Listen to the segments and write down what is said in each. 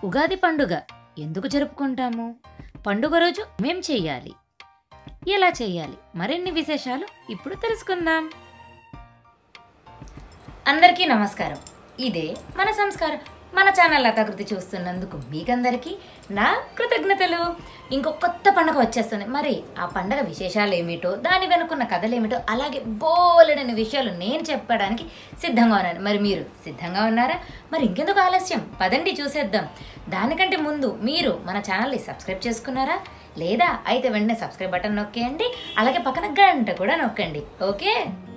ఉగాది పండుగ ఎందుకు జరుపుకుంటాము పండుగ రోజు మేం చెయ్యాలి ఎలా చేయాలి మరిన్ని విశేషాలు ఇప్పుడు తెలుసుకుందాం అందరికీ నమస్కారం ఇదే మన సంస్కారం మన ఛానల్ లతాకృతి చూస్తున్నందుకు మీకందరికీ నా కృతజ్ఞతలు ఇంకో కొత్త పండుగ వచ్చేస్తుంది మరి ఆ పండగ విశేషాలు ఏమిటో దాని వెనుకున్న కథలేమిటో అలాగే బోలెడని విషయాలు నేను చెప్పడానికి సిద్ధంగా ఉన్నాను మరి మీరు సిద్ధంగా ఉన్నారా మరి ఇంకెందుకు ఆలస్యం పదండి చూసేద్దాం దానికంటే ముందు మీరు మన ఛానల్ని సబ్స్క్రైబ్ చేసుకున్నారా లేదా అయితే వెంటనే సబ్స్క్రైబ్ బటన్ నొక్కేయండి అలాగే పక్కన గంట కూడా నొక్కండి ఓకే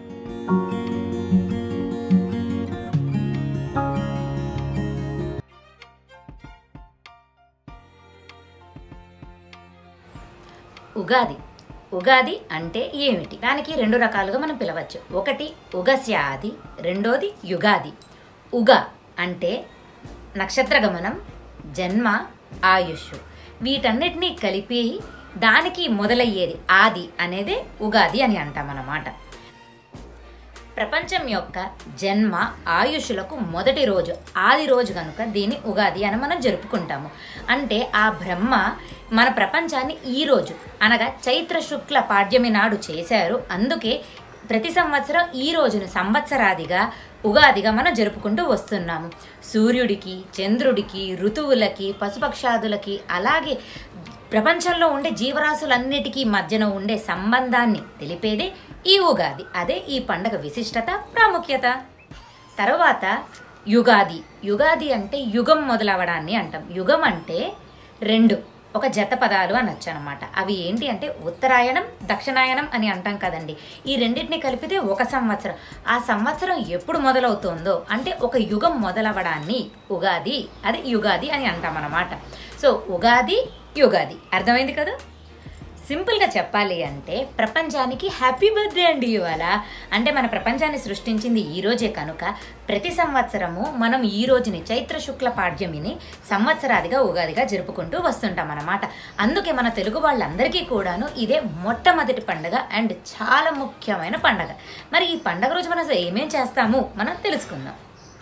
ఉగాది ఉగాది అంటే ఏమిటి దానికి రెండు రకాలుగా మనం పిలవచ్చు ఒకటి ఉగస్యాది రెండోది యుగాది ఉగ అంటే నక్షత్ర గమనం జన్మ ఆయుష్ వీటన్నిటినీ కలిపి దానికి మొదలయ్యేది ఆది అనేదే ఉగాది అని అంటామన్నమాట ప్రపంచం యొక్క జన్మ ఆయుషులకు మొదటి రోజు ఆది రోజు కనుక దీన్ని ఉగాది అని మనం జరుపుకుంటాము అంటే ఆ బ్రహ్మ మన ప్రపంచాన్ని ఈ రోజు అనగా చైత్ర శుక్ల పాడ్యమి నాడు చేశారు అందుకే ప్రతి సంవత్సరం ఈ రోజును సంవత్సరాదిగా ఉగాదిగా మనం జరుపుకుంటూ వస్తున్నాము సూర్యుడికి చంద్రుడికి ఋతువులకి పశుపక్షాదులకి అలాగే ప్రపంచంలో ఉండే జీవరాశులన్నిటికీ మధ్యన ఉండే సంబంధాన్ని తెలిపేదే ఈ ఉగాది అదే ఈ పండగ విశిష్టత ప్రాముఖ్యత తర్వాత యుగాది యుగాది అంటే యుగం మొదలవడాన్ని అంటాం యుగం అంటే రెండు ఒక జత పదాలు అనొచ్చు అనమాట అవి ఏంటి అంటే ఉత్తరాయణం దక్షిణాయనం అని అంటాం కదండి ఈ రెండింటిని కలిపితే ఒక సంవత్సరం ఆ సంవత్సరం ఎప్పుడు మొదలవుతుందో అంటే ఒక యుగం మొదలవడాన్ని ఉగాది అది యుగాది అని అంటాం అనమాట సో ఉగాది యుగాది అర్థమైంది కదా సింపుల్గా చెప్పాలి అంటే ప్రపంచానికి హ్యాపీ బర్త్డే అండి ఇవాళ అంటే మన ప్రపంచాన్ని సృష్టించింది ఈ రోజే కనుక ప్రతి సంవత్సరము మనం ఈ రోజుని చైత్ర శుక్ల పాడ్యమిని సంవత్సరాదిగా ఉగాదిగా జరుపుకుంటూ వస్తుంటాం అన్నమాట అందుకే మన తెలుగు వాళ్ళందరికీ కూడాను ఇదే మొట్టమొదటి పండుగ అండ్ చాలా ముఖ్యమైన పండగ మరి ఈ పండగ రోజు మనం అసలు ఏమేం చేస్తాము మనం తెలుసుకుందాం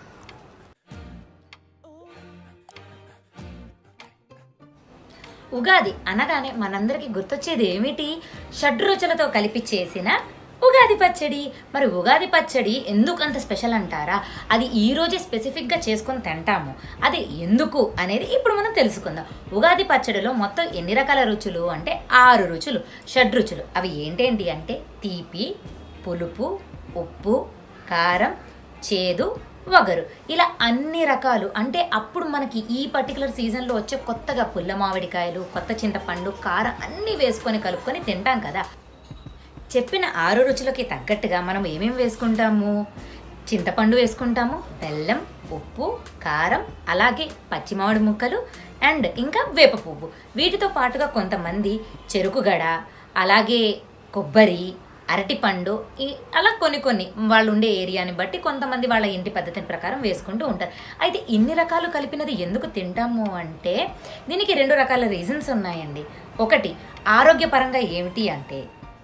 ఉగాది అనగానే మనందరికీ గుర్తొచ్చేది ఏమిటి షడ్రుచులతో కలిపి చేసిన ఉగాది పచ్చడి మరి ఉగాది పచ్చడి ఎందుకు అంత స్పెషల్ అంటారా అది ఈ రోజే స్పెసిఫిక్గా చేసుకొని తింటాము అది ఎందుకు అనేది ఇప్పుడు మనం తెలుసుకుందాం ఉగాది పచ్చడిలో మొత్తం ఎన్ని రకాల రుచులు అంటే ఆరు రుచులు షడ్రుచులు అవి ఏంటేంటి అంటే తీపి పులుపు ఉప్పు కారం చేదు వగరు ఇలా అన్ని రకాలు అంటే అప్పుడు మనకి ఈ పర్టికులర్ సీజన్లో వచ్చే కొత్తగా పుల్ల మామిడికాయలు కొత్త చింతపండు కారం అన్నీ వేసుకొని కలుపుకొని తింటాం కదా చెప్పిన ఆరు రుచులకి తగ్గట్టుగా మనం ఏమేమి వేసుకుంటాము చింతపండు వేసుకుంటాము బెల్లం ఉప్పు కారం అలాగే పచ్చి మామిడి ముక్కలు అండ్ ఇంకా వేప పువ్వు వీటితో పాటుగా కొంతమంది చెరుకుగడ అలాగే కొబ్బరి అరటిపండు ఈ అలా కొన్ని కొన్ని వాళ్ళు ఉండే ఏరియాని బట్టి కొంతమంది వాళ్ళ ఇంటి పద్ధతిని ప్రకారం వేసుకుంటూ ఉంటారు అయితే ఇన్ని రకాలు కలిపినది ఎందుకు తింటాము అంటే దీనికి రెండు రకాల రీజన్స్ ఉన్నాయండి ఒకటి ఆరోగ్యపరంగా ఏమిటి అంటే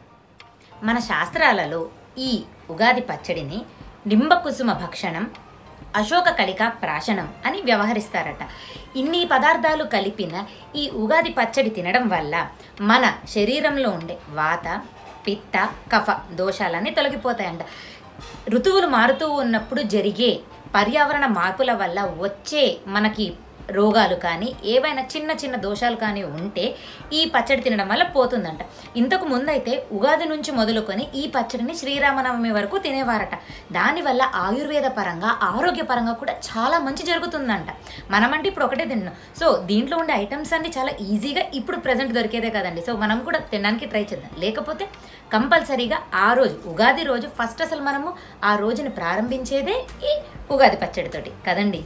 మన శాస్త్రాలలో ఈ ఉగాది పచ్చడిని నింబకుసుమ భక్షణం అశోక కళిక ప్రాశనం అని వ్యవహరిస్తారట ఇన్ని పదార్థాలు కలిపిన ఈ ఉగాది పచ్చడి తినడం వల్ల మన శరీరంలో ఉండే వాత పిత్త కఫ దోషాలన్నీ తొలగిపోతాయంట ఋతువులు మారుతూ ఉన్నప్పుడు జరిగే పర్యావరణ మార్పుల వల్ల వచ్చే మనకి రోగాలు కానీ ఏవైనా చిన్న చిన్న దోషాలు కానీ ఉంటే ఈ పచ్చడి తినడం వల్ల పోతుందంట ఇంతకు ముందైతే ఉగాది నుంచి మొదలుకొని ఈ పచ్చడిని శ్రీరామనవమి వరకు తినేవారట దానివల్ల ఆయుర్వేద పరంగా ఆరోగ్యపరంగా కూడా చాలా మంచి జరుగుతుందంట మనమంటే ఇప్పుడు ఒకటే తిన్నాం సో దీంట్లో ఉండే ఐటమ్స్ అన్ని చాలా ఈజీగా ఇప్పుడు ప్రజెంట్ దొరికేదే కదండి సో మనం కూడా తినడానికి ట్రై చేద్దాం లేకపోతే కంపల్సరీగా ఆ రోజు ఉగాది రోజు ఫస్ట్ అసలు మనము ఆ రోజుని ప్రారంభించేదే ఈ ఉగాది పచ్చడితోటి కదండి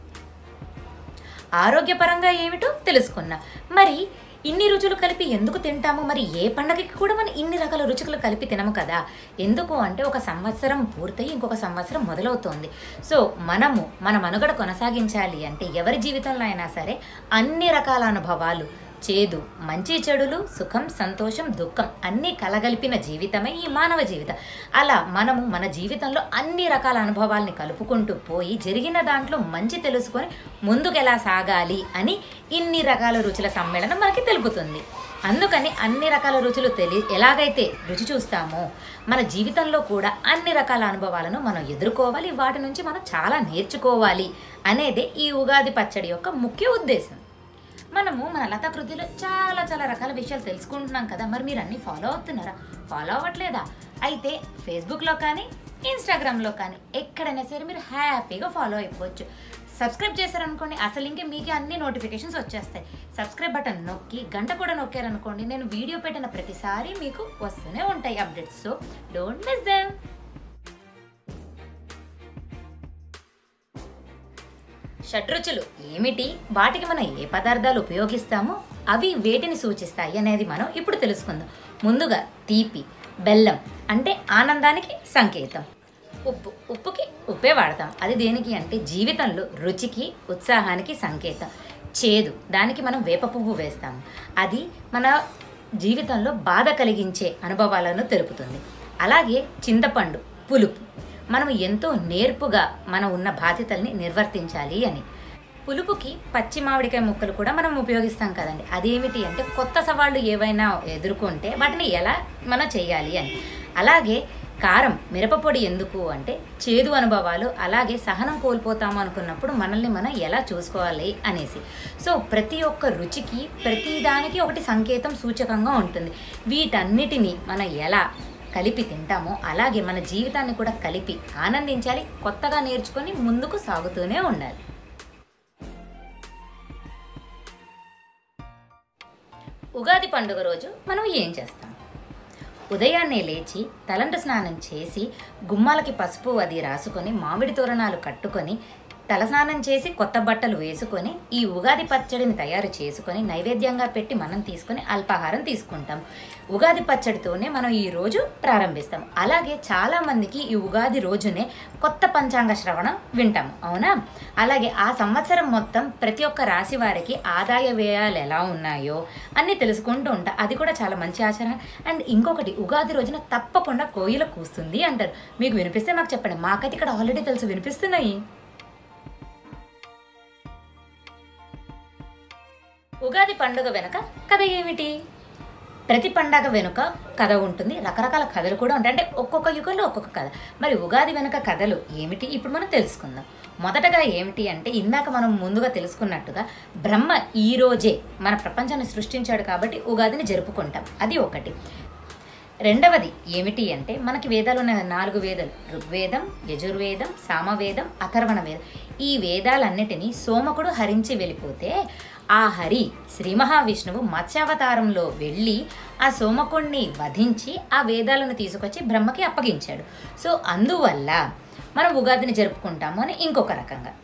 ఆరోగ్యపరంగా ఏమిటో తెలుసుకున్నా మరి ఇన్ని రుచులు కలిపి ఎందుకు తింటాము మరి ఏ పండగకి కూడా మనం ఇన్ని రకాల రుచులు కలిపి తినము కదా ఎందుకు అంటే ఒక సంవత్సరం పూర్తయి ఇంకొక సంవత్సరం మొదలవుతోంది సో మనము మన మనుగడ కొనసాగించాలి అంటే ఎవరి జీవితంలో అయినా సరే అన్ని రకాల అనుభవాలు చేదు మంచి చెడులు సుఖం సంతోషం దుఃఖం అన్నీ కలగలిపిన జీవితమే ఈ మానవ జీవితం అలా మనము మన జీవితంలో అన్ని రకాల అనుభవాల్ని కలుపుకుంటూ పోయి జరిగిన దాంట్లో మంచి తెలుసుకొని ముందుకు ఎలా సాగాలి అని ఇన్ని రకాల రుచుల సమ్మేళనం మనకి తెలుపుతుంది అందుకని అన్ని రకాల రుచులు తెలి ఎలాగైతే రుచి చూస్తామో మన జీవితంలో కూడా అన్ని రకాల అనుభవాలను మనం ఎదుర్కోవాలి వాటి నుంచి మనం చాలా నేర్చుకోవాలి అనేదే ఈ ఉగాది పచ్చడి యొక్క ముఖ్య ఉద్దేశం మనము మన లతాకృతిలో చాలా చాలా రకాల విషయాలు తెలుసుకుంటున్నాం కదా మరి మీరు అన్నీ ఫాలో అవుతున్నారా ఫాలో అవ్వట్లేదా అయితే ఫేస్బుక్లో కానీ ఇన్స్టాగ్రామ్లో కానీ ఎక్కడైనా సరే మీరు హ్యాపీగా ఫాలో అయిపోవచ్చు సబ్స్క్రైబ్ చేశారనుకోండి అసలు ఇంకే మీకే అన్ని నోటిఫికేషన్స్ వచ్చేస్తాయి సబ్స్క్రైబ్ బటన్ నొక్కి గంట కూడా నొక్కారనుకోండి నేను వీడియో పెట్టిన ప్రతిసారి మీకు వస్తూనే ఉంటాయి updates so don't miss them షడ్రుచులు ఏమిటి వాటికి మనం ఏ పదార్థాలు ఉపయోగిస్తామో అవి వేటిని సూచిస్తాయి అనేది మనం ఇప్పుడు తెలుసుకుందాం ముందుగా తీపి బెల్లం అంటే ఆనందానికి సంకేతం ఉప్పు ఉప్పుకి ఉప్పే వాడతాం అది దేనికి అంటే జీవితంలో రుచికి ఉత్సాహానికి సంకేతం చేదు దానికి మనం వేప పువ్వు వేస్తాము అది మన జీవితంలో బాధ కలిగించే అనుభవాలను తెలుపుతుంది అలాగే చింతపండు పులుపు మనం ఎంతో నేర్పుగా మనం ఉన్న బాధ్యతల్ని నిర్వర్తించాలి అని పులుపుకి పచ్చి మామిడికాయ ముక్కలు కూడా మనం ఉపయోగిస్తాం కదండి అదేమిటి అంటే కొత్త సవాళ్ళు ఏవైనా ఎదుర్కొంటే వాటిని ఎలా మనం చేయాలి అని అలాగే కారం మిరపపొడి ఎందుకు అంటే చేదు అనుభవాలు అలాగే సహనం కోల్పోతాము అనుకున్నప్పుడు మనల్ని మనం ఎలా చూసుకోవాలి అనేసి సో ప్రతి ఒక్క రుచికి ప్రతి దానికి ఒకటి సంకేతం సూచకంగా ఉంటుంది వీటన్నిటిని మనం ఎలా కలిపి తింటామో అలాగే మన జీవితాన్ని కూడా కలిపి ఆనందించాలి కొత్తగా నేర్చుకొని ముందుకు సాగుతూనే ఉండాలి ఉగాది పండుగ రోజు మనం ఏం చేస్తాం ఉదయాన్నే లేచి తలంటు స్నానం చేసి గుమ్మాలకి పసుపు అది రాసుకొని మామిడి తోరణాలు కట్టుకొని తలస్నానం చేసి కొత్త బట్టలు వేసుకొని ఈ ఉగాది పచ్చడిని తయారు చేసుకొని నైవేద్యంగా పెట్టి మనం తీసుకొని అల్పాహారం తీసుకుంటాం ఉగాది పచ్చడితోనే మనం ఈ రోజు ప్రారంభిస్తాం అలాగే చాలా మందికి ఈ ఉగాది రోజునే కొత్త పంచాంగ శ్రవణం వింటాము అవునా అలాగే ఆ సంవత్సరం మొత్తం ప్రతి ఒక్క రాశి వారికి ఆదాయ వ్యయాలు ఎలా ఉన్నాయో అన్నీ తెలుసుకుంటూ ఉంటా అది కూడా చాలా మంచి ఆచరణ అండ్ ఇంకొకటి ఉగాది రోజున తప్పకుండా కోయిల కూస్తుంది అంటారు మీకు వినిపిస్తే మాకు చెప్పండి మాకైతే ఇక్కడ ఆల్రెడీ తెలుసు వినిపిస్తున్నాయి ఉగాది పండుగ వెనుక కథ ఏమిటి ప్రతి పండగ వెనుక కథ ఉంటుంది రకరకాల కథలు కూడా ఉంటాయి అంటే ఒక్కొక్క యుగంలో ఒక్కొక్క కథ మరి ఉగాది వెనుక కథలు ఏమిటి ఇప్పుడు మనం తెలుసుకుందాం మొదటగా ఏమిటి అంటే ఇందాక మనం ముందుగా తెలుసుకున్నట్టుగా బ్రహ్మ ఈ రోజే మన ప్రపంచాన్ని సృష్టించాడు కాబట్టి ఉగాదిని జరుపుకుంటాం అది ఒకటి రెండవది ఏమిటి అంటే మనకి వేదాలు ఉన్నాయి నాలుగు వేదాలు ఋగ్వేదం యజుర్వేదం సామవేదం అథర్వణ వేదం ఈ వేదాలన్నిటినీ సోమకుడు హరించి వెళ్ళిపోతే ఆ హరి శ్రీ మహావిష్ణువు మత్స్యావతారంలో వెళ్ళి ఆ సోమకుణ్ణి వధించి ఆ వేదాలను తీసుకొచ్చి బ్రహ్మకి అప్పగించాడు సో అందువల్ల మనం ఉగాదిని జరుపుకుంటాము అని ఇంకొక రకంగా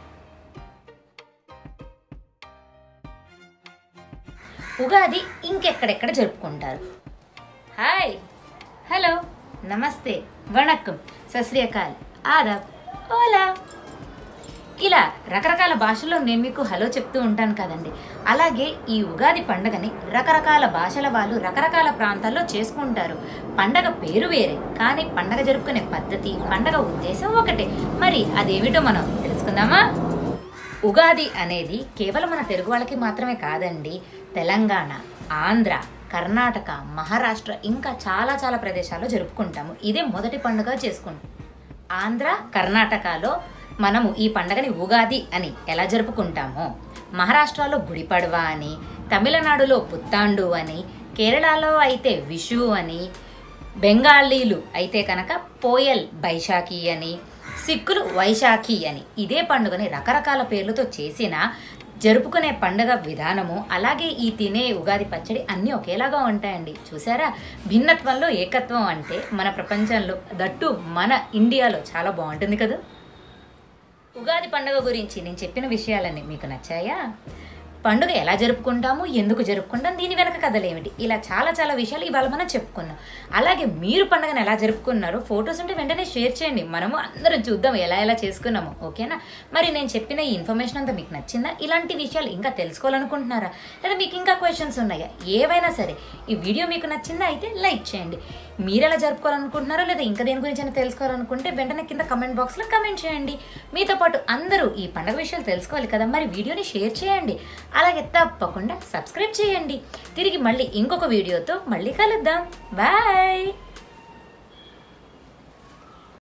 ఉగాది ఇంకెక్కడెక్కడ జరుపుకుంటారు హాయ్ హలో నమస్తే వణక్కం సశ్రీయకాల్ ఆదాబ్ ఓలా ఇలా రకరకాల భాషల్లో నేను మీకు హలో చెప్తూ ఉంటాను కదండి అలాగే ఈ ఉగాది పండగని రకరకాల భాషల వాళ్ళు రకరకాల ప్రాంతాల్లో చేసుకుంటారు పండగ పేరు వేరే కానీ పండగ జరుపుకునే పద్ధతి పండగ ఉద్దేశం ఒకటే మరి అదేమిటో మనం తెలుసుకుందామా ఉగాది అనేది కేవలం మన తెలుగు వాళ్ళకి మాత్రమే కాదండి తెలంగాణ ఆంధ్ర కర్ణాటక మహారాష్ట్ర ఇంకా చాలా చాలా ప్రదేశాల్లో జరుపుకుంటాము ఇదే మొదటి పండుగ చేసుకుంటాం ఆంధ్ర కర్ణాటకలో మనము ఈ పండగని ఉగాది అని ఎలా జరుపుకుంటామో మహారాష్ట్రలో గుడిపడవ అని తమిళనాడులో పుత్తాండు అని కేరళలో అయితే విషు అని బెంగాలీలు అయితే కనుక పోయల్ బైశాఖి అని సిక్కులు వైశాఖి అని ఇదే పండుగని రకరకాల పేర్లతో చేసిన జరుపుకునే పండుగ విధానము అలాగే ఈ తినే ఉగాది పచ్చడి అన్నీ ఒకేలాగా ఉంటాయండి చూసారా భిన్నత్వంలో ఏకత్వం అంటే మన ప్రపంచంలో దట్టు మన ఇండియాలో చాలా బాగుంటుంది కదా ఉగాది పండుగ గురించి నేను చెప్పిన విషయాలన్నీ మీకు నచ్చాయా పండుగ ఎలా జరుపుకుంటాము ఎందుకు జరుపుకుంటాం దీని వెనక కథలు ఏమిటి ఇలా చాలా చాలా విషయాలు ఇవాళ మనం చెప్పుకున్నాం అలాగే మీరు పండుగను ఎలా జరుపుకున్నారో ఫొటోస్ ఉంటే వెంటనే షేర్ చేయండి మనము అందరం చూద్దాం ఎలా ఎలా చేసుకున్నాము ఓకేనా మరి నేను చెప్పిన ఈ ఇన్ఫర్మేషన్ అంతా మీకు నచ్చిందా ఇలాంటి విషయాలు ఇంకా తెలుసుకోవాలనుకుంటున్నారా లేదా మీకు ఇంకా క్వశ్చన్స్ ఉన్నాయా ఏవైనా సరే ఈ వీడియో మీకు నచ్చిందా అయితే లైక్ చేయండి మీరు ఎలా జరుపుకోవాలనుకుంటున్నారో లేదా ఇంకా దేని గురించి అయినా తెలుసుకోవాలనుకుంటే వెంటనే కింద కమెంట్ బాక్స్లో కమెంట్ చేయండి మీతో పాటు అందరూ ఈ పండుగ విషయాలు తెలుసుకోవాలి కదా మరి వీడియోని షేర్ చేయండి అలాగే తప్పకుండా సబ్స్క్రైబ్ చేయండి తిరిగి మళ్ళీ ఇంకొక వీడియోతో మళ్ళీ కలుద్దాం బాయ్